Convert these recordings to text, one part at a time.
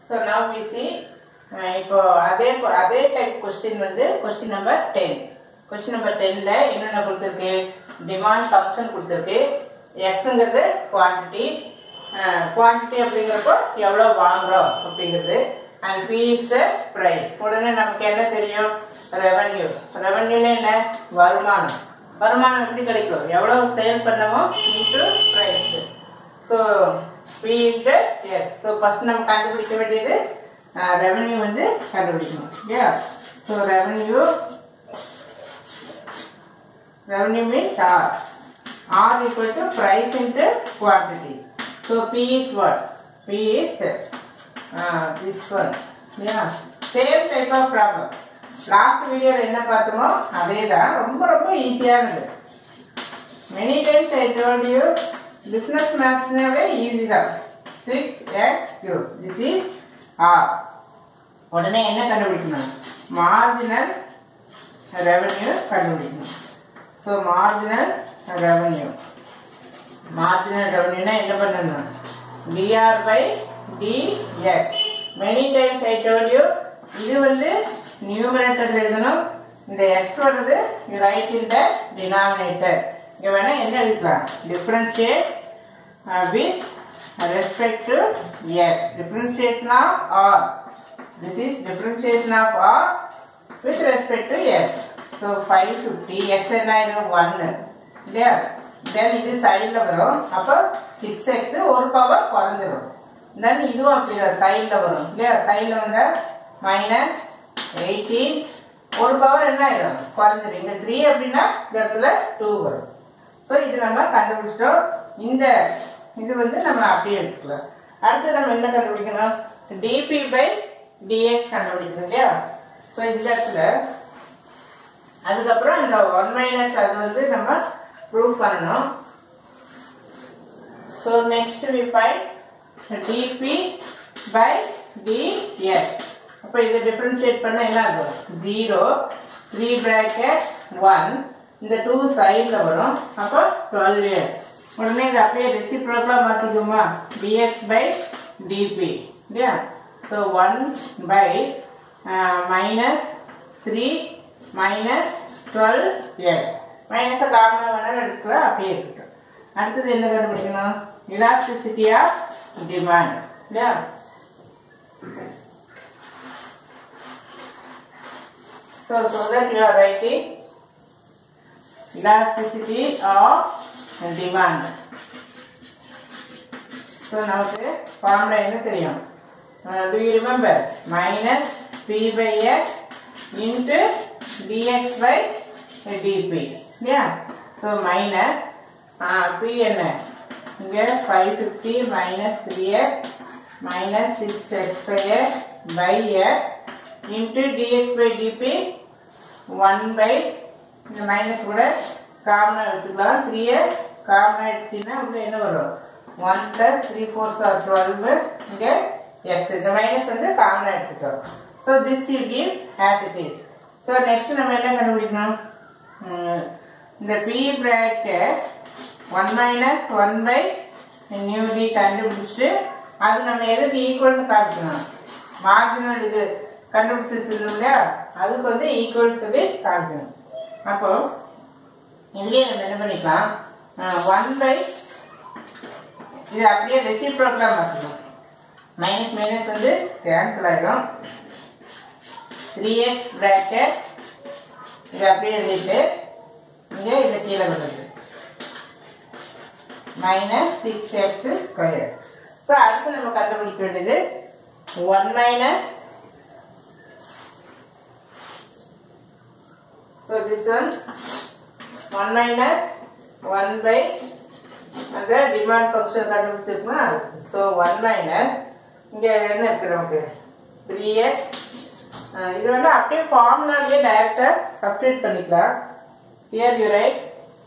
So now we C இப்போ அதே அதே டைப் கொஸ்டின் வந்து question number ten question number டென்ல என்னென்ன கொடுத்துருக்கு டிமாண்ட் ஃபங்க்ஷன் கொடுத்துருக்கு எக்ஸுங்கிறது குவான்டிட்டி குவான்டிட்டி அப்படிங்கிறப்போ எவ்வளோ வாங்குறோம் அப்படிங்கிறது அண்ட் பி இஸ் ப்ரைஸ் உடனே நமக்கு என்ன தெரியும் ரெவன்யூ ரெவன்யூல என்ன வருமானம் வருமானம் எப்படி கிடைக்கும் எவ்வளோ சேல் பண்ணமோ into price so P into S so first நம்ம கண்டுபிடிக்க வேண்டியது ரெவன்யூ வந்து கண்டுபிடிக்கணும் இல்லையா so revenue revenue means R. R equal to price into quantity. So P is what? P is uh, this one. Yeah. Same type of problem. Last வீடியோவில் என்ன பார்த்தோமோ அதே தான் ரொம்ப ரொம்ப ஈஸியானது many times I told you business மேத்ஸ்னாவே easy தான் six x Q this is R உடனே என்ன கண்டுபிடிக்கணும் மார்ஜினல் ரெவன்யூ கண்டுபிடிக்கணும் ஸோ மார்ஜினல் ரெவன்யூ மார்ஜினல் ரெவன்யூனா என்ன பண்ணணும் dR by dx many times I told you இது வந்து நியூமரேட்டர் எழுதணும் இந்த எக்ஸ் வருது ரைட் இன் த டினாமினேட்டர் இங்கே வேணா என்ன எழுதிக்கலாம் differentiate with respect to x differentiation of R this is differentiation of R with respect to x so five fifty x என்ன ஆயிரும் ஒன்று இல்லையா தென் இது சைடில் வரும் அப்போ சிக்ஸ் எக்ஸ் ஒரு பவர் குறைஞ்சிரும் தென் இதுவும் அப்படிதான் சைடில் வரும் இல்லையா சைடில் வந்தால் மைனஸ் எயிட்டீன் ஒரு பவர் என்ன ஆயிரும் குறைஞ்சிரும் இங்கே த்ரீ அப்படின்னா இந்த இடத்துல டூ வரும் ஸோ இது நம்ம கண்டுபிடிச்சிட்டோம் இந்த இது வந்து நம்ம அப்படியே வச்சுக்கலாம் அடுத்து நம்ம என்ன கண்டுபிடிக்கணும் டிபி பை டிஎக்ஸ் கண்டுபிடிக்கணும் இல்லையா ஸோ இந்த இடத்துல அதுக்கப்புறம் இந்த ஒன் மைனஸ் அது வந்து நம்ம ப்ரூவ் பண்ணணும் so next we find dp by ds அப்போ இதை டிஃப்ரென்ஷியேட் பண்ண என்ன ஆகும் ஜீரோ த்ரீ ப்ராக்கெட் ஒன் இந்த டூ சைடில் வரும் அப்போ டுவெல் இயர் உடனே இது அப்படியே ரெசிப்ரோக்கலாக மாற்றிக்குமா டிஎக்ஸ் பை டிபி இல்லையா so one by minus three minus twelve S மைனஸை காரணம் வேணாலும் எடுத்துக்கலாம் அப்படியே இருக்கட்டும் அடுத்தது என்ன கண்டுபிடிக்கணும் இலாஸ்டிசிட்டி ஆஃப் டிமாண்ட் இல்லையா So, so that you are writing elasticity of demand. So now the formula என்ன தெரியும் uh, do you remember minus p by x into dx by dp yeah so minus uh, p என்ன இங்க 550 minus 3x minus 6x square by x into dx by dp 1 by இந்த minus கூட காமனா எடுத்துக்கலாம் த்ரீயை காமனா எடுத்தீங்கன்னா உள்ள என்ன வரும் one plus three four R twelve இங்கே எஸ் இந்த மைனஸ் வந்து காமனா எடுத்துட்டோம் so this you give us it is so next நம்ம என்ன கண்டுபிடிக்கணும் உம், இந்த P bracket one minus one by new D கண்டுபிடிச்சிட்டு அது நம்ம எதுக்கு ஈக்குவல்னு காமிக்கணும் மார்ஜினல் இது கண்டுபிடிச்சு வச்சிருந்தோம் இல்லையா அதுக்கு வந்து ஈக்குவல் சொல்லி காமிக்கணும் அப்போ இதுலயே நம்ம என்ன பண்ணிக்கலாம் ஒன் பை இது அப்படியே ரெசிப்ரோக்கலாக மாற்றணும் மைனஸ் மைனஸ் வந்து கேன்சல் ஆகிடும் த்ரீ எக்ஸ் ப்ராக்கெட் இது அப்படியே எழுதிட்டு இங்கே இதை கீழே விடுறது minus six x square so அடுத்து நம்ம கண்டுபிடிக்க வேண்டியது one minus So this one 1 minus 1 by அந்த டிமாண்ட் ஃபங்க்ஷன் கண்டுபிடிச்சிருக்குமா ஸோ ஒன் மைனஸ் இங்கே என்ன இருக்கு நமக்கு த்ரீ எக்ஸ் இது வந்து அப்படியே ஃபார்முலாலேயே டைரெக்டாக சப்ஸ்டியூட் பண்ணிக்கலாம் here you write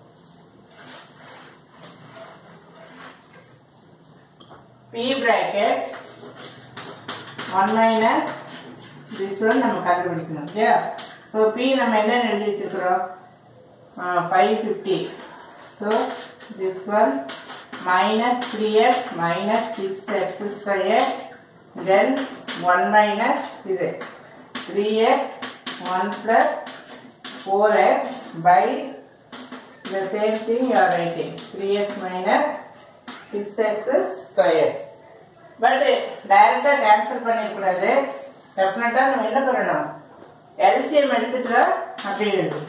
P bracket one minus this one நம்ம கண்டுபிடிக்கணும் இல்லையா ஸோ பி நம்ம என்ன எழுதி வச்சிருக்கிறோம் five fifty so this one minus three x minus six x square then one minus இது three x one plus four x by the same thing you are writing 3x minus 6x square but டைரக்டாக cancel பண்ணிடக்கூடாது டெஃபினட்டாக நம்ம என்ன பண்ணணும் LCM எடுத்துட்டு தான் அப்படி எழுதணும்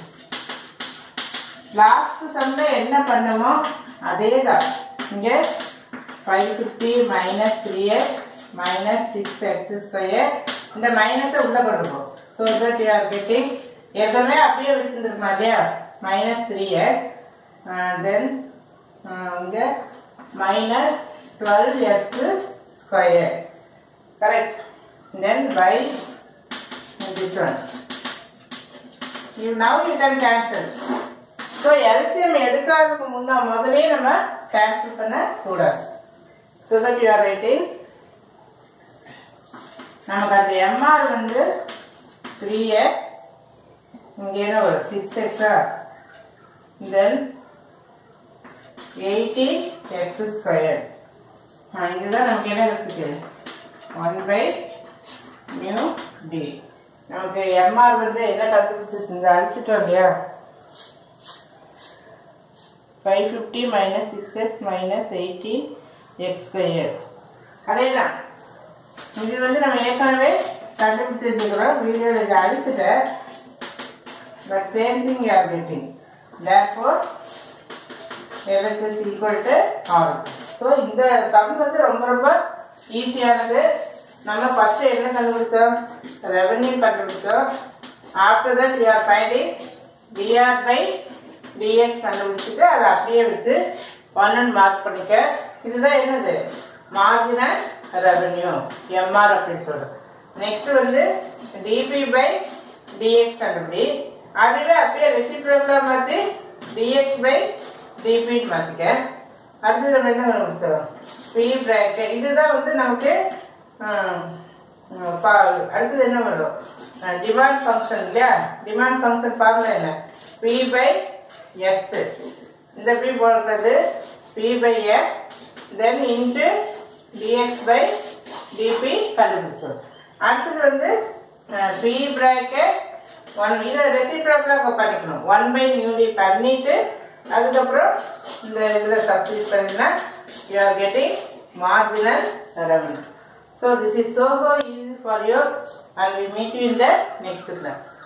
லாஸ்ட் சம்ல என்ன பண்ணமோ அதே தான் இங்கே five fifty minus three x minus six x square இந்த மைனஸை உள்ளே கொண்டு போ so that you are getting ஏற்கனவே அப்படியே வச்சுருந்துருக்கோம் இல்லையா மைனஸ் த்ரீ எக்ஸ் தென் இங்கே minus twelve x square correct then by this one you now you can cancel so LCM எடுக்காததுக்கு முன்னா முதலே நம்ம கேன்சல் பண்ண கூடாது so that you are writing நமக்கு அந்த எம்ஆர் வந்து த்ரீ எக்ஸ் இங்கே என்ன வரும் சிக்ஸ் எக்ஸா தென் எயிட்டி எக்ஸ் ஸ்கொயர் இதுதான் நமக்கு என்ன இருக்குது ஒன் பை மியூ டி நமக்கு எம்ஆர் வந்து என்ன கண்டுபிடிச்சிருக்கு அழிச்சிட்டோம் இல்லையா five fifty minus six x minus eighty x square அதே தான் இது வந்து நம்ம ஏற்கனவே கண்டுபிடிச்சிருக்கிறோம் வீடியோவில் இதை அழிச்சிட்டேன் but same thing you are getting therefore LS is equal to R so இந்த சம் வந்து ரொம்ப ரொம்ப ஈஸியானது நம்ம ஃபர்ஸ்ட் என்ன கண்டுபிடிச்சோம் ரெவன்யூ கண்டுபிடிச்சோம் after that you are finding dR by dx கண்டுபிடிச்சிட்டு அதை அப்படியே விட்டு ஒன்னு மார்க் பண்ணிக்க இதுதான் என்னது மார்ஜினல் ரெவன்யூ எம்ஆர் அப்படின்னு சொல்றோம் நெக்ஸ்ட் வந்து டிபி பை டிஎக்ஸ் கண்டுபிடி அதுவே அப்படியே ரெசிப்ரோக்கலா மாற்றி டிஎக்ஸ் பை டிபின்னு மாற்றிக்க அடுத்து நம்ம என்ன கண்டுபிடிச்சோம் பி பிராக்கெட் இதுதான் வந்து நமக்கு அடுத்தது என்ன வரும் டிமாண்ட் ஃபங்க்ஷன் இல்லையா டிமாண்ட் ஃபங்க்ஷன் ஃபார்முலா என்ன பி பை எக்ஸ் இந்த பி போடுறது P by x then into dx by dp கண்டுபிடிச்சோம் அடுத்தது வந்து பி பிராக்கெட் ஒன் இதை ரெசிப்ரோக்கலாக பண்ணிக்கணும் ஒன் பை நியூலி பண்ணிட்டு அதுக்கப்புறம் இந்த இதில் சப்ஸ்டியூட் பண்ணினா you are getting marginal revenue. So this is so so easy for you and we meet you in the next class.